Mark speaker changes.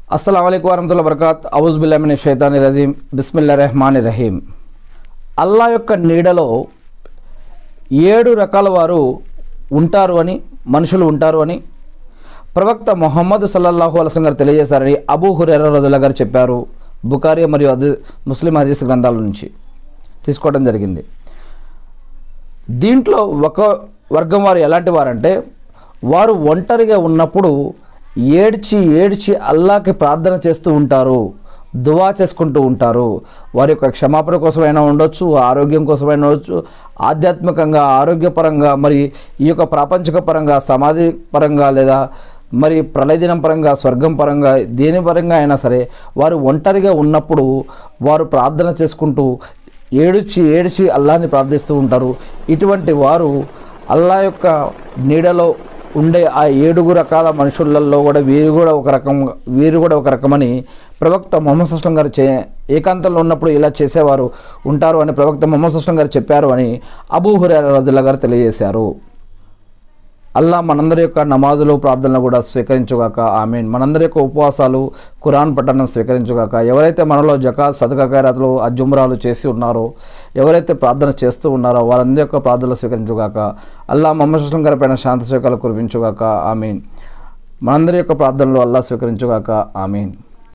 Speaker 1: అస్సలం అయికు వరహతుల్లా బరకాత్ అవుజుబుల్లామిని షైతాని రజీం బిస్మిల్లా రెహమాన్ రహీం అల్లా యొక్క నీడలో ఏడు రకాల వారు ఉంటారు అని మనుషులు ఉంటారు అని ప్రవక్త మొహమ్మద్ సల్లల్లాహు అలసం గారు తెలియజేశారని అబూ హురేరా రజుల్లా గారు చెప్పారు బుకారి మరియు అది ముస్లిం హదీస్ గ్రంథాల నుంచి తీసుకోవడం జరిగింది దీంట్లో ఒక వర్గం వారు ఎలాంటి వారంటే వారు ఒంటరిగా ఉన్నప్పుడు ఏడ్చి ఏడ్చి అల్లాకి ప్రార్థన చేస్తూ ఉంటారు దువా చేసుకుంటూ ఉంటారు వారి యొక్క క్షమాపణ కోసమైనా ఉండొచ్చు ఆరోగ్యం కోసమైనా ఉండొచ్చు ఆధ్యాత్మికంగా ఆరోగ్యపరంగా మరి ఈ యొక్క ప్రాపంచిక పరంగా సమాధి పరంగా లేదా మరి ప్రళయదినం పరంగా స్వర్గం పరంగా దేని పరంగా అయినా సరే వారు ఒంటరిగా ఉన్నప్పుడు వారు ప్రార్థన చేసుకుంటూ ఏడ్చి ఏడ్చి అల్లాని ప్రార్థిస్తూ ఉంటారు ఇటువంటి వారు అల్లా యొక్క నీడలో ఉండే ఆ ఏడుగు రకాల మనుషులలో కూడా వీరు కూడా ఒక రకం వీరు కూడా ఒక రకమని ప్రవక్త మొహమ్మద్ సుస్లం గారు చే ఏకాంతంలో ఉన్నప్పుడు ఇలా చేసేవారు ఉంటారు అని ప్రవక్త మొహమ్మద్ సుస్లం గారు చెప్పారు అని అబూ హురేరా రజుల్లా గారు తెలియజేశారు అల్లా మనందరి యొక్క నమాజులు ప్రార్థనలు కూడా స్వీకరించుగాక ఆమీన్ మనందరి యొక్క ఉపవాసాలు ఖురాన్ పఠనం స్వీకరించుగాక ఎవరైతే మనలో జకాత్ సదకా ఖైరాతులు అజుమ్రాలు చేసి ఉన్నారో ఎవరైతే ప్రార్థన చేస్తూ ఉన్నారో వారందరి యొక్క ప్రార్థనలు స్వీకరించుగాక అల్లా మొహమ్మద్ సుస్లం గారి పైన శాంతి స్వీకారాలు కురిపించుగాక ఆమీన్ మనందరి యొక్క ప్రార్థనలు అల్లా స్వీకరించుగాక ఆమీన్